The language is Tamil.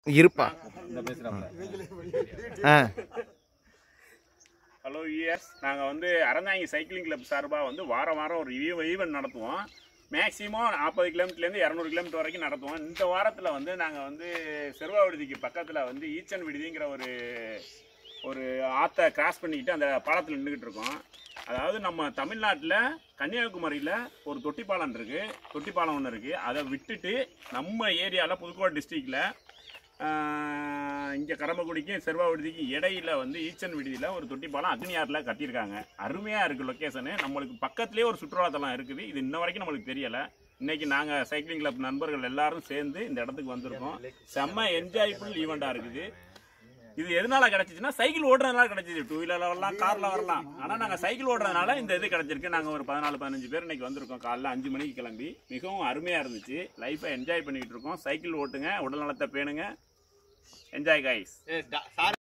இருப்பா இந்த பேசுறாப்ல ஆ ஹலோ யூஎஸ் நாங்கள் வந்து அறந்தாங்கி சைக்கிளிங் கிளப் சார்பாக வந்து வாரம் வாரம் ஒரு ஈவ ஈவெண்ட் நடத்துவோம் மேக்ஸிமம் நாற்பது கிலோமீட்டர்லேருந்து இரநூறு கிலோமீட்டர் வரைக்கும் நடத்துவோம் இந்த வாரத்தில் வந்து நாங்கள் வந்து செர்வா விடுதிக்கு பக்கத்தில் வந்து ஈச்சன் விடுதிங்கிற ஒரு ஒரு ஆற்றை கிராஸ் பண்ணிக்கிட்டு அந்த பாலத்தில் நின்றுக்கிட்டு இருக்கோம் அதாவது நம்ம தமிழ்நாட்டில் கன்னியாகுமரியில் ஒரு தொட்டிப்பாலம் இருக்குது தொட்டிப்பாலம் ஒன்று இருக்குது அதை விட்டுட்டு நம்ம ஏரியாவில் புதுக்கோட்டை டிஸ்ட்ரிக்டில் இங்கே கரம்பக்குடிக்கும் செர்வா விடுதிக்கும் இடையில வந்து ஈச்சன் விடுதியில் ஒரு தொட்டி பாலம் அக்னியாரில் கட்டியிருக்காங்க அருமையாக இருக்குது லொக்கேஷனு நம்மளுக்கு பக்கத்துலேயே ஒரு சுற்றுலாத்தலம் இருக்குது இது இன்ன வரைக்கும் நம்மளுக்கு தெரியலை இன்னைக்கு நாங்கள் சைக்கிளிங் கிளப் நண்பர்கள் எல்லாரும் சேர்ந்து இந்த இடத்துக்கு வந்திருக்கோம் செம்ம என்ஜாய்ஃபுல் ஈவெண்ட்டாக இருக்குது இது எதனால கிடைச்சிச்சுன்னா சைக்கிள் ஓட்டுறதுனால கிடைச்சிச்சு டூ வீலர்ல வரலாம் கார்ல வரலாம் ஆனா நாங்க சைக்கிள் ஓட்டுறதுனால இந்த இது கிடைச்சிருக்கு நாங்க ஒரு பதினாலு பதினஞ்சு பேர் இன்னைக்கு வந்திருக்கோம் காலைல அஞ்சு மணிக்கு கிளம்பி மிகவும் அருமையா இருந்துச்சு லைஃபை என்ஜாய் பண்ணிட்டு இருக்கோம் சைக்கிள் ஓட்டுங்க உடல் நலத்தை பேணுங்க என்ஜாய் கைஸ்